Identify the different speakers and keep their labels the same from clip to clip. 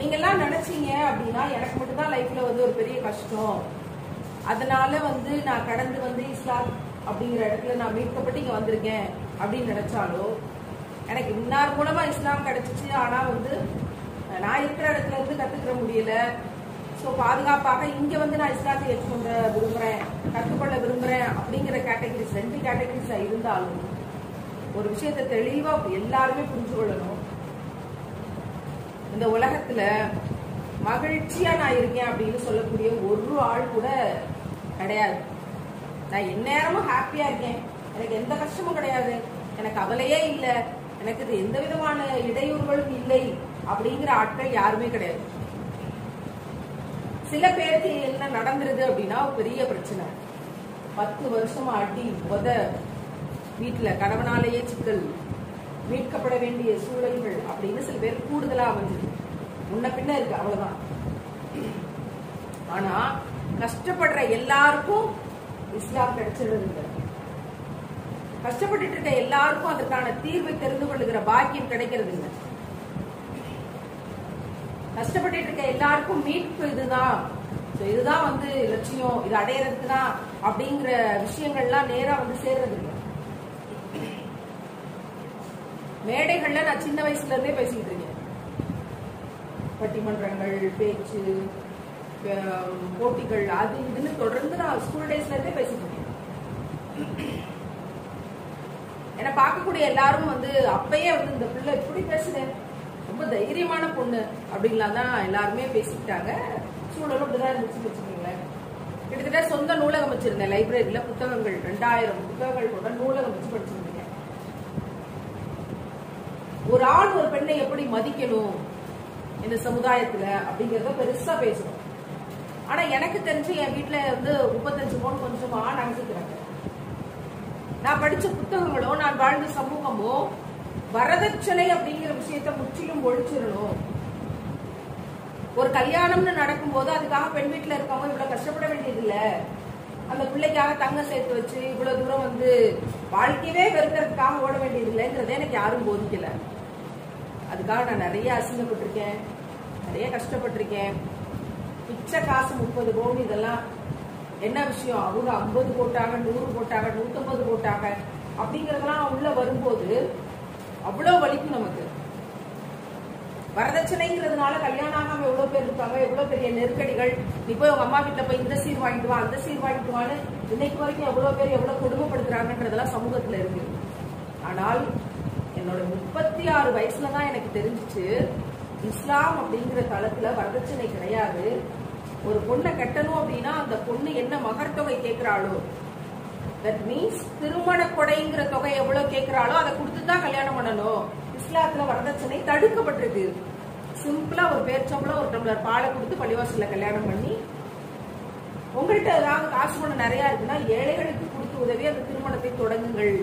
Speaker 1: நீங்க எல்லாம் நினைச்சீங்க அப்படின்னா எனக்கு மட்டும்தான் லைஃப்ல வந்து ஒரு பெரிய கஷ்டம் அதனால வந்து நான் கடந்து வந்து இஸ்லாம் அப்படிங்கிற இடத்துல நான் மீட்கப்பட்டு இங்க வந்திருக்கேன் அப்படின்னு நினைச்சாலோ எனக்கு இன்னார் மூலமா இஸ்லாம் கிடைச்சிச்சு ஆனா வந்து நான் இருக்கிற இடத்துல இருந்து கத்துக்கிற முடியல ஸோ பாதுகாப்பாக இங்க வந்து நான் இஸ்லாத்தை ஏற்றுக்கொண்ட விரும்புறேன் கற்றுக்கொள்ள விரும்புறேன் அப்படிங்கிற கேட்டகரிஸ் ரெண்டு கேட்டகரிஸா இருந்தாலும் ஒரு விஷயத்தை தெளிவா எல்லாருமே புரிஞ்சு கொள்ளணும் இந்த உலகத்துல மகிழ்ச்சியா நான் இருக்கேன் அப்படின்னு சொல்லக்கூடிய ஒரு ஆள் கூட கிடையாது நான் எந்நேரமும் ஹாப்பியா இருக்கேன் எனக்கு எந்த கஷ்டமும் கிடையாது எனக்கு கவலையே இல்லை எனக்கு இது எந்த விதமான இடையூறுகளும் இல்லை அப்படிங்கிற ஆட்கள் யாருமே கிடையாது சில பேருக்கு என்ன நடந்துருது அப்படின்னா ஒரு பெரிய பிரச்சனை பத்து வருஷமா அடி உத வீட்டுல கணவனாலேயே சிக்கல் மீட்கப்பட வேண்டிய சூழல்கள் அப்படின்னு சில பேர் கூடுதலா அமைஞ்சது முன்ன பின்ன இருக்கு அவ்வளவுதான் ஆனா கஷ்டப்படுற எல்லாருக்கும் இஸ்லாம் கிடைச்சிடுறது இல்லை கஷ்டப்பட்டுட்டு இருக்க எல்லாருக்கும் அதற்கான தீர்வை தெரிந்து கொள்ளுகிற பாக்கியம் கிடைக்கிறது இல்லை கஷ்டப்பட்டுட்டு இருக்க எல்லாருக்கும் மீட்பு இதுதான் So இதுதான் வந்து லட்சியம் இது அடையறதுக்கு தான் அப்படிங்கிற விஷயங்கள்லாம் நேரா வந்து சேர்றது இல்லை மேடைகள்ல நான் சின்ன வயசுல இருந்தே பேசிக்கிட்டு இருக்கேன் பட்டிமன்றங்கள் பேச்சு அஹ், போட்டிகள் அது இதுன்னு தொடர்ந்து நான் ஸ்கூல் டேஸ்ல இருந்தே பேசிட்டு இருக்கேன் என்னை பார்க்கக்கூடிய எல்லாரும் வந்து அப்பயே வந்து இந்த பிள்ளை இப்படி பேசுது ரொம்ப தைரியமான பொண்ணு அப்படின்லாம் தான் எல்லாருமே பேசிக்கிட்டாங்க சூழலும் அப்படிதான் இருந்துச்சுன்னு வச்சுக்கோங்களேன் கிட்டத்தட்ட சொந்த நூலகம் வச்சிருந்தேன் லைப்ரரியில புத்தகங்கள் ரெண்டாயிரம் புத்தகங்கள் கொண்ட நூலகம் வச்சு படிச்சிருந்தேன் ஒரு ஆண் ஒரு பெண்ணை எப்படி மதிக்கணும் இந்த சமுதாயத்துல அப்படிங்கறத பெருசா பேசணும் ஆனா எனக்கு தெரிஞ்சு என் வீட்டுல வந்து முப்பத்தஞ்சு பவுன் கொஞ்சமா நகைச்சுக்கிறாங்க நான் படிச்ச புத்தகங்களோ நான் வாழ்ந்த சமூகமோ வரதட்சணை அப்படிங்கிற விஷயத்த முற்றிலும் ஒழிச்சிடணும் ஒரு கல்யாணம்னு நடக்கும்போது அதுக்காக பெண் வீட்டுல இருக்கவங்க இவ்வளவு கஷ்டப்பட வேண்டியது இல்ல அந்த பிள்ளைக்காக தங்கம் சேர்த்து வச்சு இவ்வளவு தூரம் வந்து வாழ்க்கையவே வெறுக்கிறதுக்காக ஓட வேண்டியது இல்லைங்கிறத எனக்கு யாரும் போதிக்கல அதுக்காக நான் நிறைய அசிங்கப்பட்டிருக்கேன் நிறைய கஷ்டப்பட்டிருக்கேன் பிச்சை காசு முப்பது பவுன் இதெல்லாம் என்ன விஷயம் அவங்க ஐம்பது போட்டாங்க நூறு போட்டாங்க நூத்தம்பது போட்டாங்க அப்படிங்கறதெல்லாம் உள்ள வரும்போது அவ்வளவு வலிக்கும் நமக்கு வரதட்சணைங்கிறதுனால கல்யாணம் ஆகாம எவ்வளவு பேர் இருக்காங்க எவ்வளவு பெரிய நெருக்கடிகள் நீ போய் உங்க அம்மா வீட்டுல போய் இந்த சீர் வாங்கிட்டு வா அந்த சீர் வாங்கிட்டு வான்னு இன்னைக்கு வரைக்கும் எவ்வளவு பேர் எவ்வளவு கொடுமைப்படுத்துறாங்கன்றதெல்லாம் சமூகத்துல இருக்கு ஆனால் என்னோட முப்பத்தி ஆறு வயசுல தான் எனக்கு தெரிஞ்சுச்சு இஸ்லாம் அப்படிங்கிற தளத்துல வரதட்சணை கிடையாது ஒரு பொண்ணை கட்டணும் அப்படின்னா அந்த பொண்ணு என்ன மகர் தொகை கேட்கிறாளோ தட் மீன்ஸ் திருமண கொடைங்கிற தொகை எவ்வளவு கேட்கிறாளோ அதை கொடுத்து தான் கல்யாணம் பண்ணணும் இஸ்லாத்துல வரதட்சணை தடுக்கப்பட்டிருக்கு சிம்பிளா ஒரு பேர்ச்சம்பளம் ஒரு டம்ளர் பாலை கொடுத்து பள்ளிவாசல்ல கல்யாணம் பண்ணி உங்கள்கிட்ட ஏதாவது காசு பணம் நிறைய இருக்குன்னா ஏழைகளுக்கு கொடுத்து உதவி அந்த திருமணத்தை தொடங்குங்கள்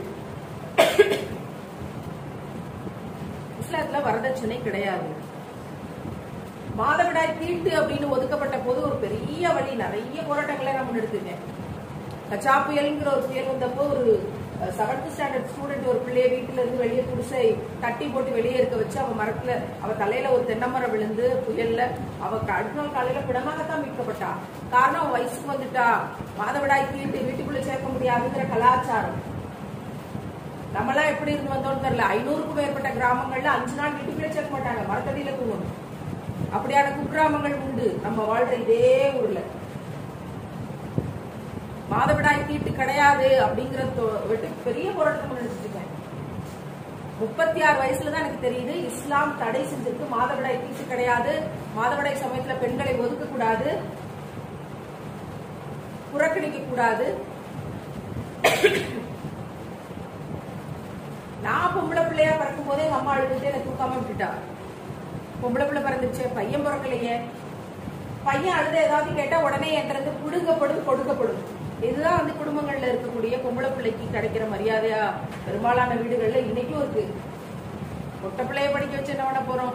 Speaker 1: இஸ்லாத்துல வரதட்சணை கிடையாது மாதவிடாய் தீட்டு அப்படின்னு ஒதுக்கப்பட்ட போது ஒரு பெரிய வழி நிறைய போராட்டங்களை நான் முன்னெடுத்துட்டேன் கச்சா புயல்ங்கிற ஒரு புயல் வந்தப்போ ஒரு செவன்த் ஸ்டாண்டர்ட் ஸ்டூடெண்ட் ஒரு பிள்ளைய வீட்டுல இருந்து வெளியே குடிசை தட்டி போட்டு வெளியே இருக்க வச்சு அவ மரத்துல அவ தலையில ஒரு தென்னமரம் விழுந்து புயல்ல அவ அடுத்த நாள் காலையில பிணமாகத்தான் மீட்கப்பட்டா காரணம் அவ வயசுக்கு வந்துட்டா மாதவிடாய் தீட்டு வீட்டுக்குள்ள சேர்க்க முடியாதுங்கிற கலாச்சாரம் நம்மளாம் எப்படி இருந்து வந்தோம்னு தெரியல ஐநூறுக்கும் மேற்பட்ட கிராமங்கள்ல அஞ்சு நாள் வீட்டுக்குள்ளே சேர்க்க மாட்டாங்க மரத்தடியில தூங்கணும் அப்படியான குக்கிராமங்கள் உண்டு நம்ம வாழ்ற இதே ஊர்ல மாதவிடாய் தீட்டு கிடையாது அப்படிங்கிற தொ- வெட்டு பெரிய போராட்டம் நினைச்சிட்டு இருக்கேன் முப்பத்தி ஆறு வயசுல தான் எனக்கு தெரியுது இஸ்லாம் தடை செஞ்சிருக்கு மாதவிடாய் தீட்டு கிடையாது மாதவிடாய் சமயத்துல பெண்களை ஒதுக்க கூடாது புறக்கணிக்க கூடாது நான் பொம்பளை பிள்ளையா பிறக்கும் போதே எங்க அம்மா அழுதுட்டு என்னை தூக்காம விட்டுட்டா பொம்பளை பிள்ளை பிறந்துச்சு பையன் பிறக்கலையே பையன் அழுத ஏதாவது கேட்டா உடனே என்கிட்ட புடுங்கப்படும் கொடுக்கப்படும் இதுதான் வந்து குடும்பங்கள்ல இருக்கக்கூடிய பொம்பளை பிள்ளைக்கு கிடைக்கிற மரியாதையா பெரும்பாலான வீடுகள்ல இன்னைக்கும் இருக்கு பொட்ட பிள்ளைய படிக்க வச்சு என்ன பண்ண போறோம்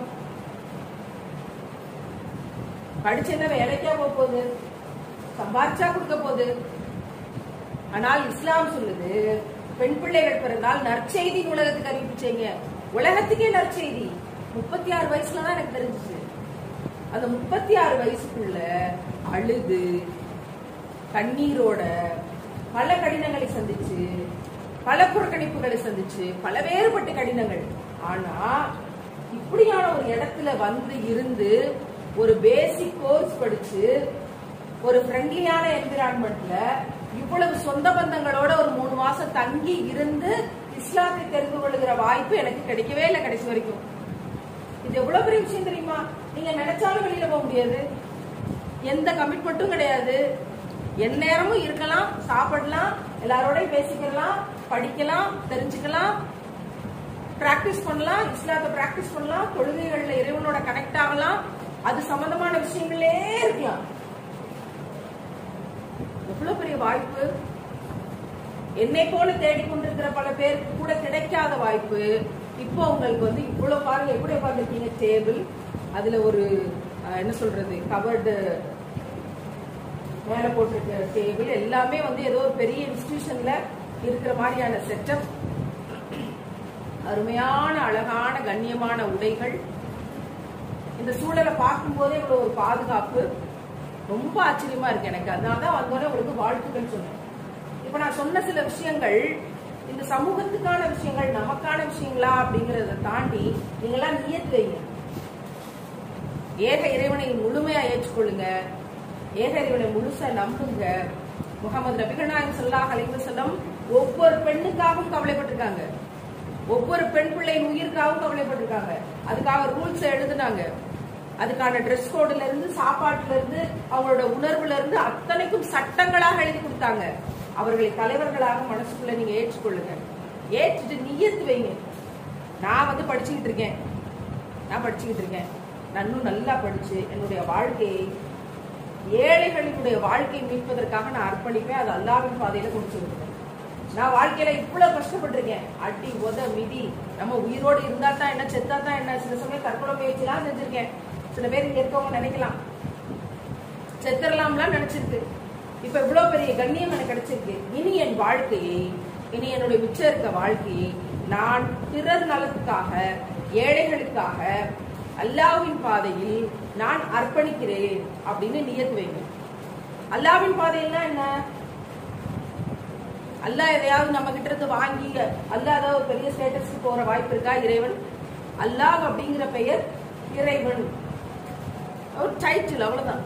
Speaker 1: படிச்சு என்ன வேலைக்கா போக போகுது சம்பாரிச்சா கொடுக்க போகுது ஆனால் இஸ்லாம் சொல்லுது பெண் பிள்ளைகள் பிறந்தால் நற்செய்தி உலகத்துக்கு அறிவிச்சீங்க உலகத்துக்கே நற்செய்தி முப்பத்தி ஆறு வயசுல தான் எனக்கு தெரிஞ்சுச்சு அந்த முப்பத்தி ஆறு வயசுக்குள்ள அழுது கண்ணீரோட பல கடினங்களை சந்திச்சு பல புறக்கணிப்புகளை சந்திச்சு பல வேறுபட்ட கடினங்கள் ஆனா இப்படியான ஒரு இடத்துல வந்து இருந்து ஒரு பேசிக் கோர்ஸ் படிச்சு ஒரு ஃப்ரெண்ட்லியான என்விரான்மெண்ட்ல இவ்வளவு சொந்த பந்தங்களோட ஒரு மூணு மாசம் தங்கி இருந்து இஸ்லாத்தை தெரிந்து கொள்ளுகிற வாய்ப்பு எனக்கு கிடைக்கவே இல்லை கடைசி வரைக்கும் இது எவ்வளவு பெரிய விஷயம் தெரியுமா நீங்க நினைச்சாலும் வெளியில போக முடியாது எந்த கமிட்மெண்ட்டும் கிடையாது எந்நேரமும் இருக்கலாம் சாப்பிடலாம் எல்லாரோடையும் பேசிக்கலாம் படிக்கலாம் தெரிஞ்சுக்கலாம் பிராக்டிஸ் பண்ணலாம் இஸ்லாத்தை பிராக்டிஸ் பண்ணலாம் தொழுகைகள்ல இறைவனோட கனெக்ட் ஆகலாம் அது சம்பந்தமான விஷயங்களே இருக்கலாம் எவ்வளவு பெரிய வாய்ப்பு என்னை போல தேடிக்கொண்டிருக்கிற பல பேருக்கு கூட கிடைக்காத வாய்ப்பு இப்போ உங்களுக்கு வந்து இவ்வளவு பாருங்க எப்படி உட்காந்துருக்கீங்க டேபிள் அதுல ஒரு அஹ், என்ன சொல்றது கவர்டு மேல போட்டிருக்க டேபிள் எல்லாமே வந்து ஏதோ ஒரு பெரிய இன்ஸ்டிடியூஷன்ல இருக்கிற மாதிரியான செட்டப் அருமையான அழகான கண்ணியமான உடைகள் இந்த சூழலை பார்க்கும்போதே இவ்வளவு ஒரு பாதுகாப்பு ரொம்ப ஆச்சரியமா இருக்கு எனக்கு அதனால தான் வந்தோடனே உங்களுக்கு வாழ்த்துக்கள் சொன்னேன் இப்ப நான் சொன்ன சில விஷயங்கள் இந்த சமூகத்துக்கான விஷயங்கள் நமக்கான விஷயங்களா அப்படிங்கறத தாண்டி நீங்களாம் நியத்து வைங்க ஏக இறைவனை முழுமையா ஏற்றுக்கொள்ளுங்க ஏக இறைவனை முழுசா நம்புங்க முகமது நபிகள் நாயகம் ஸல்லல்லாஹு அலைஹி வஸல்லம் ஒவ்வொரு பெண்ணுக்காகவும் கவலைப்பட்டிருக்காங்க ஒவ்வொரு பெண் பிள்ளையின் உயிருக்காகவும் கவலைப்பட்டிருக்காங்க அதுக்காக ரூல்ஸ் எழுதுனாங்க அதுக்கான ட்ரெஸ் கோடுல இருந்து சாப்பாட்டுல இருந்து அவங்களோட உணர்வுல இருந்து அத்தனைக்கும் சட்டங்களாக எழுதி கொடுத்தாங்க அவர்களை தலைவர்களாக மனசுக்குள்ள நீங்க ஏற்றுக்கொள்ளுங்க ஏற்றுட்டு நியத்து வைங்க நான் வந்து படிச்சுக்கிட்டு இருக்கேன் நான் படிச்சுக்கிட்டு இருக்கேன் நான் இன்னும் நல்லா படிச்சு என்னுடைய வாழ்க்கையை ஏழைகளினுடைய வாழ்க்கையை மீட்பதற்காக நான் அர்ப்பணிப்பேன் அது அல்லாவின் பாதையில கொண்டு செல்வேன் நான் வாழ்க்கையில இவ்வளவு கஷ்டப்பட்டிருக்கேன் அடி உத மிதி நம்ம உயிரோடு இருந்தா தான் என்ன செத்தா தான் என்ன சில சமயம் தற்கொலை முயற்சிலாம் செஞ்சிருக்கேன் சில பேர் இங்க இருக்கவங்க நினைக்கலாம் செத்துடலாம்லாம் நினைச்சிருக்கு இப்ப இவ்வளவு பெரிய கண்ணியம் எனக்கு கிடைச்சிருக்கு இனி என் வாழ்க்கையை இனி என்னுடைய மிச்சம் இருக்க வாழ்க்கையை நான் பிறர் நலத்துக்காக ஏழைகளுக்காக அல்லாவின் பாதையில் நான் அர்ப்பணிக்கிறேன் அப்படின்னு நியத்து வைங்க அல்லாவின் பாதையில்னா என்ன அல்லாஹ் எதையாவது நம்ம கிட்ட இருந்து வாங்கி அல்லாஹ் ஏதாவது ஒரு பெரிய ஸ்டேட்டஸ்க்கு போற வாய்ப்பு இருக்கா இறைவன் அல்லாஹ் அப்படிங்கிற பெயர் இறைவன் ஒரு டைட்டில் அவ்வளவுதான்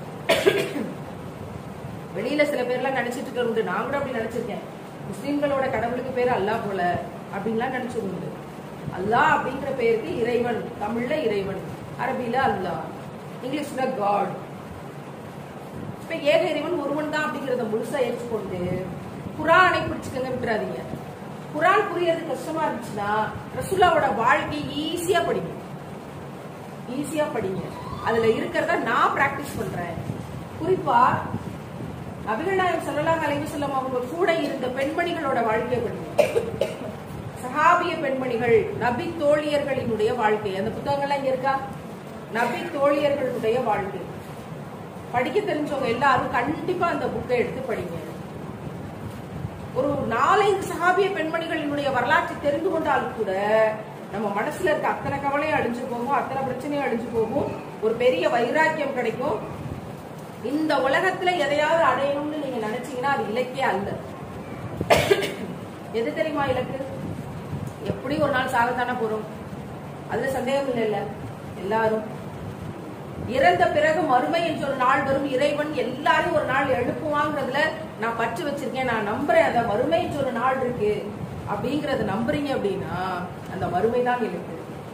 Speaker 1: வெளியில சில பேர்லாம் நினைச்சிட்டு இருக்கிற உண்டு நான் கூட அப்படி நினைச்சிருக்கேன் முஸ்லிம்களோட கடவுளுக்கு பேர் அல்லாஹ் போல அப்படின்லாம் நினைச்சது உண்டு அல்லாஹ் அப்படிங்கிற பெயருக்கு இறைவன் தமிழ்ல இறைவன் அரபில அல்லாஹ் இங்கிலீஷ்ல காட் இப்ப ஏக இறைவன் ஒருவன் தான் அப்படிங்கறத முழுசா ஏற்றுக்கொண்டு குரானை பிடிச்சுக்கங்க விட்டுறாதீங்க குரான் புரியறது கஷ்டமா இருந்துச்சுன்னா ரசுல்லாவோட வாழ்க்கை ஈஸியா படிங்க ஈஸியா படிங்க அதுல இருக்கிறத நான் பிராக்டிஸ் பண்றேன் குறிப்பா நபிகள் நாயகம் ஸல்லல்லாஹு அலைஹி வஸல்லம் அவங்க கூட இருந்த பெண்மணிகளோட வாழ்க்கையை படிங்க சஹாபிய பெண்மணிகள் நபி தோழியர்களினுடைய வாழ்க்கை அந்த புத்தகங்கள்லாம் இங்க இருக்கா நபி தோழியர்களுடைய வாழ்க்கை படிக்க தெரிஞ்சவங்க எல்லாரும் கண்டிப்பா அந்த புக்கை எடுத்து படிங்க ஒரு நாலஞ்சு சஹாபிய பெண்மணிகளினுடைய வரலாற்றை தெரிந்து கொண்டாலும் கூட நம்ம மனசுல இருக்க அத்தனை கவலையும் அழிஞ்சு போகும் அத்தனை பிரச்சனையும் அழிஞ்சு போகும் ஒரு பெரிய வைராக்கியம் கிடைக்கும் இந்த உலகத்துல எதையாவது அடையணும்னு நீங்க நினைச்சீங்கன்னா அது இலக்கே அல்ல எது தெரியுமா இலக்கு எப்படி ஒரு நாள் சாகத்தானே போறோம் அதுல சந்தேகம் இல்லை இல்ல எல்லாரும் இறந்த பிறகு மறுமை என்ற ஒரு நாள் வரும் இறைவன் எல்லாரும் ஒரு நாள் எழுப்புவாங்கிறதுல நான் பற்று வச்சிருக்கேன் நான் நம்புறேன் அந்த மறுமை என்ற ஒரு நாள் இருக்கு அப்படிங்கறத நம்புறீங்க அப்படின்னா அந்த மறுமை தான் இலக்கு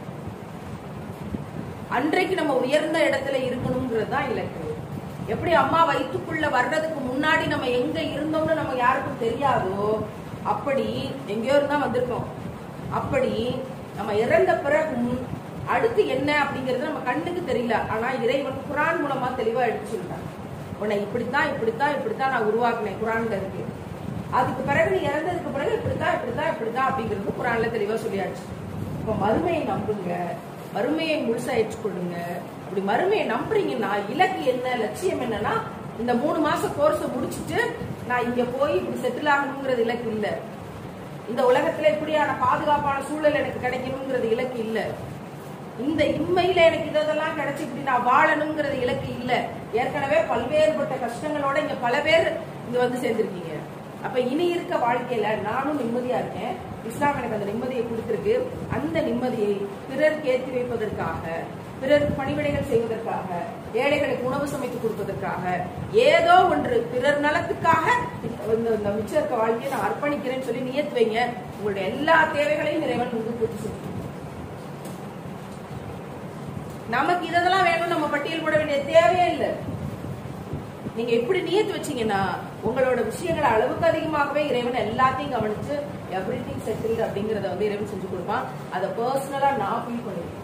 Speaker 1: அன்றைக்கு நம்ம உயர்ந்த இடத்துல இருக்கணுங்கிறது தான் இலக்கு எப்படி அம்மா வயிற்றுக்குள்ள வர்றதுக்கு முன்னாடி நம்ம எங்க இருந்தோம்னு நம்ம யாருக்கும் தெரியாதோ அப்படி எங்கேயோ இருந்தா வந்திருக்கோம் அப்படி நம்ம இறந்த பிறகும் அடுத்து என்ன அப்படிங்கிறது நம்ம கண்ணுக்கு தெரியல ஆனா இறைவன் குரான் மூலமா தெளிவா எடுத்து சொல்லிட்டான் உன்னை இப்படித்தான் இப்படித்தான் இப்படித்தான் நான் உருவாக்குனேன் குரான்ல இருக்கு அதுக்கு பிறகு நீ இறந்ததுக்கு பிறகு இப்படித்தான் இப்படித்தான் இப்படித்தான் அப்படிங்கிறது குரான்ல தெளிவா சொல்லியாச்சு இப்ப மறுமையை நம்புங்க மறுமையை முழுசா ஏற்றுக்கொள்ளுங்க அப்படி மறுமையை நம்புறீங்கன்னா இலக்கு என்ன லட்சியம் என்னன்னா இந்த மூணு மாச கோர்ஸை முடிச்சிட்டு நான் இங்க போய் இப்படி செட்டில் ஆகணுங்கிறது இலக்கு இல்ல இந்த உலகத்துல இப்படியான பாதுகாப்பான சூழல் எனக்கு கிடைக்கணுங்கிறது இலக்கு இல்ல இந்த இம்மையில எனக்கு இதெல்லாம் கிடைச்சு இப்படி நான் வாழணுங்கிறது இலக்கு இல்ல ஏற்கனவே பல்வேறுபட்ட கஷ்டங்களோட இங்க பல பேர் இங்க வந்து சேர்ந்திருக்கீங்க அப்ப இனி இருக்க வாழ்க்கையில நானும் நிம்மதியா இருக்கேன் இஸ்லாம் எனக்கு அந்த நிம்மதியை கொடுத்திருக்கு அந்த நிம்மதியை பிறருக்கு ஏற்றி வைப்பதற்காக பிறருக்கு பணிவிடைகள் செய்வதற்காக ஏழைகளுக்கு உணவு சமைத்து கொடுப்பதற்காக ஏதோ ஒன்று பிறர் நலத்துக்காக இந்த இந்த மிச்சம் இருக்க வாழ்க்கையை நான் அர்ப்பணிக்கிறேன்னு சொல்லி நியத்து வைங்க உங்களுடைய எல்லா தேவைகளையும் இறைவன் வந்து பூர்த்தி செய்யும் நமக்கு இதெல்லாம் வேணும் நம்ம பட்டியல் போட வேண்டிய தேவையே இல்லை நீங்க எப்படி நியத்து வச்சீங்கன்னா உங்களோட விஷயங்களை அளவுக்கு அதிகமாகவே இறைவன் எல்லாத்தையும் கவனிச்சு எவ்ரி திங் செட்டில்டு அப்படிங்கறத வந்து இறைவன் செஞ்சு கொடுப்பான் அதை பர்சனலா நான் ஃபீல் பண்ணிருக்கேன்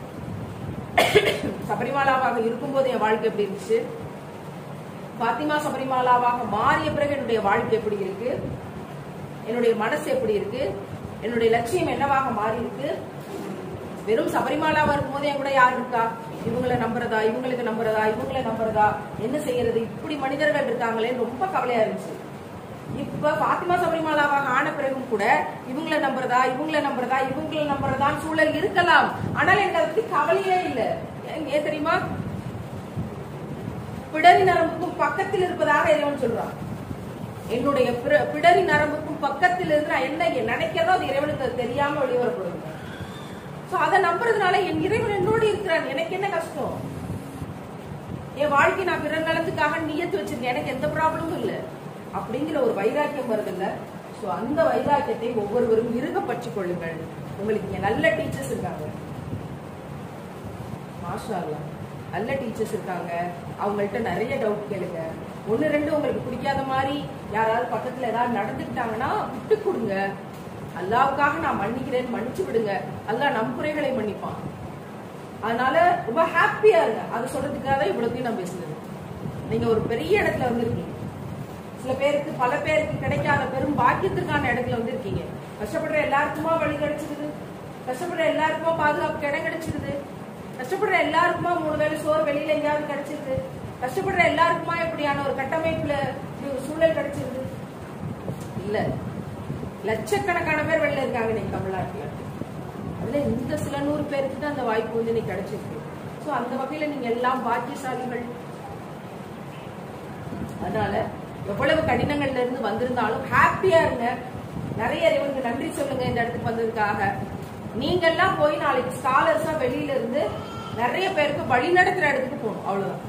Speaker 1: சபரிமாலாவாக இருக்கும்போது என் வாழ்க்கை எப்படி இருந்துச்சு பாத்திமா சபரிமாலாவாக மாறிய பிறகு என்னுடைய வாழ்க்கை எப்படி இருக்கு என்னுடைய மனசு எப்படி இருக்கு என்னுடைய லட்சியம் என்னவாக மாறி இருக்கு வெறும் சபரிமாலாவா இருக்கும்போது என் கூட யார் இருக்கா இவங்களை நம்புறதா இவங்களுக்கு நம்புறதா இவங்களை நம்புறதா என்ன செய்யறது இப்படி மனிதர்கள் இருக்காங்களேன்னு ரொம்ப கவலையா இருந்துச்சு இப்ப பாத்திமா சபரிமாலாவாக ஆன பிறகும் கூட இவங்களை நம்புறதா இவங்களை நம்புறதா இவங்களை நம்புறதான் சூழல் இருக்கலாம் ஆனால் எனக்கு அதை பத்தி கவலையே இல்லை ஏன் ஏன் தெரியுமா பிடரி நரம்புக்கும் பக்கத்தில் இருப்பதாக இறைவன் சொல்றான் என்னுடைய பிற- பிடரி நரம்புக்கும் பக்கத்தில் இருந்து நான் என்ன நினைக்கிறதோ அது இறைவனுக்கு அது தெரியாம வெளிவரப்படுங்க சோ அதை நம்புறதுனால என் இறைவன் என்னோடு இருக்கிறான் எனக்கு என்ன கஷ்டம் என் வாழ்க்கை நான் பிறர் நலத்துக்காக நியத்து வச்சிருக்கேன் எனக்கு எந்த ப்ராப்ளமும் இல்ல அப்படிங்கிற ஒரு வைராக்கியம் வருது இல்ல சோ அந்த வைராக்கியத்தை ஒவ்வொருவரும் இருக பற்றிக் கொள்ளுங்கள் உங்களுக்கு இங்க நல்ல டீச்சர்ஸ் இருக்காங்க மாஷா அல்லாஹ். நல்ல டீச்சர்ஸ் இருக்காங்க அவங்கள்ட்ட நிறைய டவுட் கேளுங்க ஒன்னு ரெண்டு உங்களுக்கு பிடிக்காத மாதிரி யாராவது பக்கத்துல ஏதாவது நடந்துக்கிட்டாங்கன்னா விட்டு கொடுங்க அல்லாவுக்காக நான் மன்னிக்கிறேன் மன்னிச்சு விடுங்க அல்லாஹ் நம் குறைகளை மன்னிப்பான் அதனால ரொம்ப ஹாப்பியா இருங்க அது சொல்றதுக்காக தான் இவ்வளவுத்தையும் நான் பேசுறது நீங்க ஒரு பெரிய இடத்துல வந்திருக்கீங்க சில பேருக்கு பல பேருக்கு கிடைக்காத பெரும் பாக்கியத்திற்கான இடத்துல வந்திருக்கீங்க கஷ்டப்படுற எல்லாருக்குமா வழி கிடைச்சிருது கஷ்டப்படுற எல்லாருக்குமா பாதுகாப்பு இடம் கிடைச்சிருது கஷ்டப்படுற எல்லாருக்குமா மூணு வேளை சோறு வெளியில எங்கேயாவது கிடைச்சிருது கஷ்டப்படுற எல்லாருக்குமா இப்படியான ஒரு கட்டமைப்புல இப்படி ஒரு சூழல் கிடைச்சிருது இல்ல லட்சக்கணக்கான பேர் வெளில இருக்காங்க இன்னைக்கு தமிழ்நாட்டுல அதுல இந்த சில நூறு பேருக்கு தான் அந்த வாய்ப்பு வந்து இன்னைக்கு கிடைச்சிருக்கு சோ அந்த வகையில நீங்க எல்லாம் பாக்கியசாலிகள் அதனால எவ்வளவு கடினங்கள்ல இருந்து வந்திருந்தாலும் ஹாப்பியா இருங்க நிறைய இறைவனுக்கு நன்றி சொல்லுங்க இந்த இடத்துக்கு வந்ததுக்காக நீங்க எல்லாம் போய் நாளைக்கு ஸ்காலர்ஸா வெளியில இருந்து நிறைய பேருக்கு வழி நடத்துற இடத்துக்கு போகணும் அவ்வளவுதான்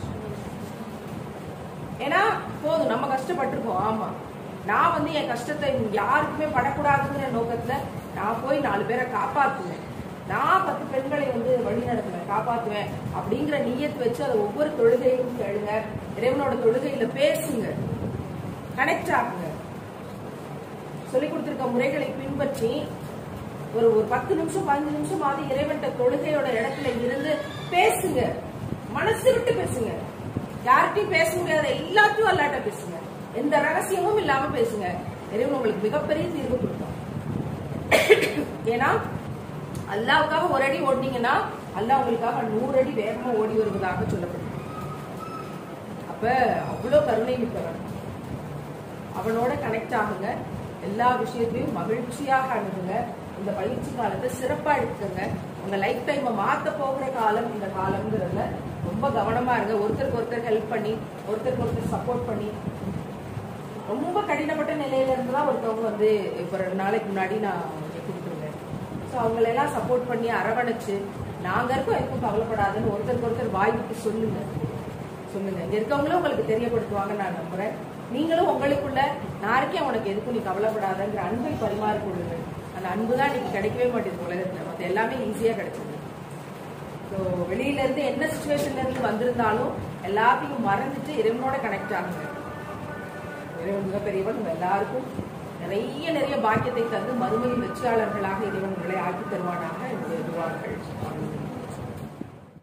Speaker 1: ஏன்னா போதும் நம்ம கஷ்டப்பட்டிருக்கோம் ஆமா நான் வந்து என் கஷ்டத்தை யாருக்குமே படக்கூடாதுங்கிற நோக்கத்துல நான் போய் நாலு பேரை காப்பாத்துவேன் நான் பத்து பெண்களை வந்து வழி நடத்துவேன் காப்பாத்துவேன் அப்படிங்கிற நியத்து வச்சு அதை ஒவ்வொரு தொழுகையிலும் கேளுங்க இறைவனோட தொழுகையில பேசுங்க கனெக்ட் ஆகுங்க சொல்லி கொடுத்திருக்க முறைகளை பின்பற்றி ஒரு ஒரு பத்து நிமிஷம் பதினஞ்சு நிமிஷம் ஆகுது இறைவன்ட்ட தொழுகையோட இடத்துல இருந்து பேசுங்க மனசு விட்டு பேசுங்க யார்கிட்டயும் பேச முடியாத எல்லாத்தையும் அல்லாட்ட பேசுங்க எந்த ரகசியமும் இல்லாம பேசுங்க இறைவன் உங்களுக்கு மிகப்பெரிய தீர்வு கொடுக்கும் ஏன்னா அல்லாவுக்காக ஒரு அடி ஓடினீங்கன்னா அல்லாஹ் உங்களுக்காக நூறு அடி வேகமா ஓடி வருவதாக சொல்லப்படுது அப்ப அவ்வளவு கருணை மிக்கவன் அவனோட கனெக்ட் ஆகுங்க எல்லா விஷயத்தையும் மகிழ்ச்சியாக அணுகுங்க இந்த பயிற்சி காலத்தை சிறப்பா எடுத்துக்கங்க உங்க லைஃப் டைமை மாத்த போகிற காலம் இந்த காலம்ங்கிறதுல ரொம்ப கவனமா இருங்க ஒருத்தருக்கு ஒருத்தர் ஹெல்ப் பண்ணி ஒருத்தருக்கு ஒருத்தர் சப்போர்ட் பண்ணி ரொம்ப கடினப்பட்ட நிலையில இருந்து தான் ஒருத்தவங்க வந்து இப்போ ரெண்டு நாளைக்கு முன்னாடி நான் கொடுத்துருந்தேன் ஸோ அவங்களெல்லாம் சப்போர்ட் பண்ணி அரவணைச்சு நாங்க இருக்கோம் எதுக்கும் கவலைப்படாதுன்னு ஒருத்தருக்கு ஒருத்தர் வாய்விட்டு சொல்லுங்க சொல்லுங்க இங்க இருக்கவங்களும் உங்களுக்கு தெரியப்படுத்துவாங்க நான் நம்புறேன் நீங்களும் உங்களுக்குள்ள நான் இருக்கேன் உனக்கு எதுக்கும் நீ கவலைப்படாதங்கிற அன்பை பரிமாறிக்கொள்ளுங்க அந்த அன்பு தான் இன்னைக்கு கிடைக்கவே மாட்டேங்குது உலகத்துல மற்ற எல்லாமே ஈஸியா கிடைச்சது ஸோ வெளியில இருந்து என்ன சுச்சுவேஷன்ல இருந்து வந்திருந்தாலும் எல்லாத்தையும் மறந்துட்டு இறைவனோட கனெக்ட் ஆகுங்க இறைவன் மிகப்பெரியவன் உங்க எல்லாருக்கும் நிறைய நிறைய பாக்கியத்தை தந்து மறுமையில் வெற்றியாளர்களாக இறைவன் உங்களை ஆக்கி தருவானாக என்னுடைய துவார்கள் ஆமீன்.